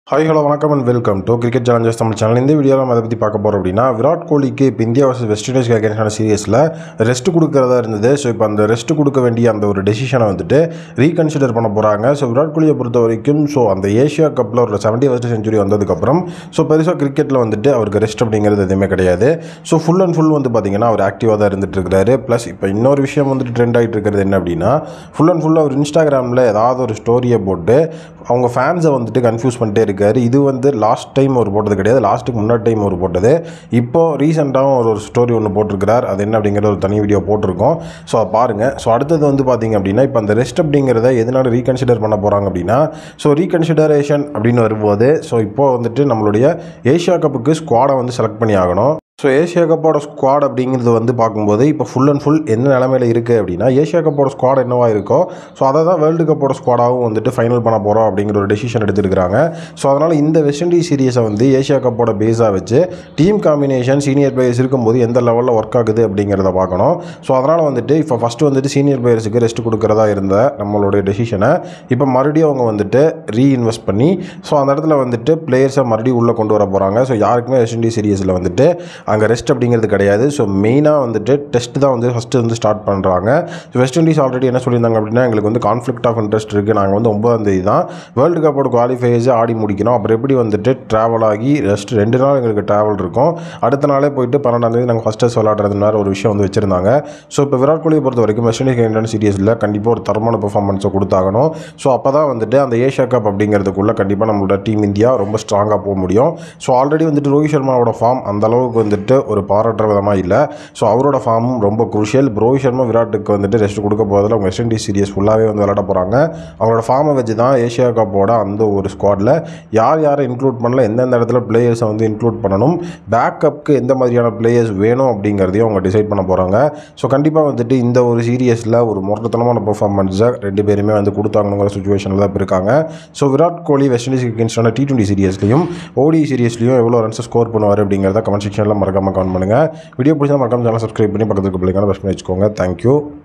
hi hello வணக்கம் and welcome to Cricket Challengers Tamil channel இந்த வீடியோவில் நம்ம அதை பற்றி பார்க்க போகிறோம் அப்படின்னா விராட் கோலிக்கு இப்போ இந்தியா வர்சஸ் வெஸ்ட் இண்டீஸ்க்கு அகேன்ஸ்டான சீரியஸில் ரெஸ்ட் கொடுக்கறதா இருந்தது ஸோ இப்போ அந்த ரெஸ்ட் கொடுக்க வேண்டிய அந்த ஒரு டெசிஷனை வந்துட்டு ரீகன்சிடர் பண்ண போகிறாங்க ஸோ விராட் கோலியை பொறுத்த வரைக்கும் ஸோ அந்த ஏஷியா கப்பில் ஒரு செவன்ட்டி ஃபஸ்ட் செஞ்சுரி வந்ததுக்கப்புறம் ஸோ பெருசாக கிரிக்கெட்டில் வந்துட்டு அவருக்கு ரெஸ்ட் அப்படிங்கிறது எதுவுமே கிடையாது ஸோ ஃபுல் அண்ட் ஃபுல் வந்து பார்த்தீங்கன்னா அவர் ஆக்டிவாக தான் இருந்துட்டு இருக்காரு ப்ளஸ் இப்போ இன்னொரு விஷயம் வந்துட்டு ட்ரெண்ட் ஆகிட்டு இருக்கிறது என்ன அப்படின்னா ஃபுல் அண்ட் ஃபுல் அவர் இன்ஸ்டாகிராமில் ஏதாவது ஒரு ஸ்டோரியை போட்டு அவங்க ஃபேன்ஸை வந்துட்டு கன்ஃபியூஸ் பண்ணிட்டே இருக்காரு இது வந்து லாஸ்ட் டைம் ஒரு போட்டது கிடையாது லாஸ்ட்டுக்கு முன்னாடி டைம் ஒரு போட்டது இப்போ ரீசெண்டாகவும் ஒரு ஒரு ஸ்டோரி ஒன்று போட்டிருக்கிறார் அது என்ன அப்படிங்கிற ஒரு தனி வீடியோ போட்டிருக்கோம் ஸோ அதை பாருங்கள் ஸோ அடுத்தது வந்து பார்த்தீங்க அப்படின்னா இப்போ அந்த ரெஸ்ட் அப்படிங்கிறத எதனால ரீகன்சிடர் பண்ண போகிறாங்க அப்படின்னா ஸோ ரீகன்சிடரேஷன் அப்படின்னு வரும்போது ஸோ இப்போ வந்துட்டு நம்மளுடைய ஏஷியா கப்புக்கு ஸ்குவாடை வந்து செலக்ட் பண்ணி ஆகணும் ஸோ ஏஷியா கப்போட ஸ்குவாட் அப்படிங்கிறது வந்து பார்க்கும்போது இப்போ ஃபுல் அண்ட் ஃபுல் என்ன நிலமையில இருக்குது அப்படின்னா ஏஷியா கப்போட ஸ்குவாட் என்னவா இருக்கோ ஸோ அதை தான் வேர்ல்டு கப்போட ஸ்குவாடாகவும் வந்துட்டு ஃபைனல் பண்ண போகிறோம் அப்படிங்கிற ஒரு டெசிஷன் எடுத்துருக்காங்க ஸோ அதனால் இந்த வெஸ்ட் இண்டீஸ் சீரியஸை வந்து ஏஷியா கப்போட பேஸாக வச்சு டீம் காம்பினேஷன் சீனியர் பிளேயர்ஸ் இருக்கும்போது எந்த லெவலில் ஒர்க் ஆகுது அப்படிங்கிறத பார்க்கணும் ஸோ அதனால் வந்துட்டு இப்போ ஃபஸ்ட்டு வந்துட்டு சீனியர் பிளேயர்ஸுக்கு ரெஸ்ட் கொடுக்குறதா இருந்த நம்மளுடைய டெசிஷனை இப்போ மறுபடியும் அவங்க வந்துட்டு ரீஇன்வெஸ்ட் பண்ணி ஸோ அந்த இடத்துல வந்துட்டு பிளேயர்ஸை மறுபடியும் உள்ளே கொண்டு வர போகிறாங்க ஸோ யாருக்குமே வெஸ்ட் இண்டீஸ் சீரியஸில் வந்துட்டு அங்கே ரெஸ்ட் அப்படிங்கிறது கிடையாது ஸோ மெயினாக வந்துட்டு டெஸ்ட் தான் வந்து ஃபஸ்ட்டு வந்து ஸ்டார்ட் பண்ணுறாங்க வெஸ்ட் இண்டீஸ் ஆல்ரெடி என்ன சொல்லியிருந்தாங்க அப்படின்னா எங்களுக்கு வந்து கான்ஃப்ளிக்ட் ஆஃப் இன்ட்ரெஸ்ட் இருக்குது நாங்கள் வந்து ஒன்பதாம் தேதி தான் வேர்ல்டு கப்போட குவாலிஃபைஸே ஆடி முடிக்கணும் அப்புறம் எப்படி வந்துட்டு ட்ராவல் ஆகி ரெஸ்ட் ரெண்டு நாள் எங்களுக்கு ட்ராவல் இருக்கும் அடுத்த நாளே போயிட்டு பன்னெண்டாம் தேதி நாங்கள் ஃபஸ்ட் டெஸ்ட் விளாடுறதுனால ஒரு விஷயம் வந்து வச்சிருந்தாங்க ஸோ இப்போ விராட் கோலியை பொறுத்த வரைக்கும் வெஸ்ட் இண்டீஸ் இந்தியன் சீரியஸில் கண்டிப்பாக ஒரு தரமான பெர்ஃபார்மன்ஸை கொடுத்தாகணும் ஸோ அப்போ தான் வந்துட்டு அந்த ஏஷியா கப் அப்படிங்கிறதுக்குள்ளே கண்டிப்பாக நம்மளோட டீம் இந்தியா ரொம்ப ஸ்ட்ராங்காக போக முடியும் ஸோ ஆல்ரெடி வந்துட்டு ரோஹித் சர்மாவோட ஃபார்ம் அந்த அளவுக்கு வந்துட்டு ஒரு பாராட்டுற விதமாக இல்லை ஸோ அவரோட ஃபார்மும் ரொம்ப குருஷியல் ரோஹித் சர்மா விராட்டுக்கு வந்துட்டு ரெஸ்ட் கொடுக்க போதில் அவங்க வெஸ்ட் இண்டீஸ் சீரியஸ் ஃபுல்லாகவே வந்து விளையாட போகிறாங்க அவங்களோட ஃபார்மை வச்சு தான் ஏஷியா கப்போட அந்த ஒரு ஸ்குவாடில் யார் யாரை இன்க்ளூட் பண்ணல எந்தெந்த இடத்துல பிளேயர்ஸை வந்து இன்க்ளூட் பண்ணணும் பேக்கப்புக்கு எந்த மாதிரியான பிளேயர்ஸ் வேணும் அப்படிங்கிறதையும் அவங்க டிசைட் பண்ண போகிறாங்க ஸோ கண்டிப்பாக வந்துட்டு இந்த ஒரு சீரியஸில் ஒரு முரட்டத்தனமான பெர்ஃபார்மன்ஸை ரெண்டு பேருமே வந்து கொடுத்தாங்கங்கிற சுச்சுவேஷனில் தான் இப்ப இருக்காங்க so Virat Kohli West Indies அகேன்ஸ்டான டி டுவெண்ட்டி சீரியஸ்லையும் ஓடி சீரியஸ்லையும் எவ்வளோ ரன்ஸ் ஸ்கோர் பண்ணுவார் அப்படிங்கிறத கமெண்ட் செக்ஷனில் மறக்காமல் கமெண்ட் பண்ணுங்கள் வீடியோ பிடிச்சா மறக்காம சேனல் சப்ஸ்கிரைப் பண்ணி பக்கத்துக்கு பிள்ளைங்க ப்ரெஸ் பண்ணி வச்சுக்கோங்க தேங்க்யூ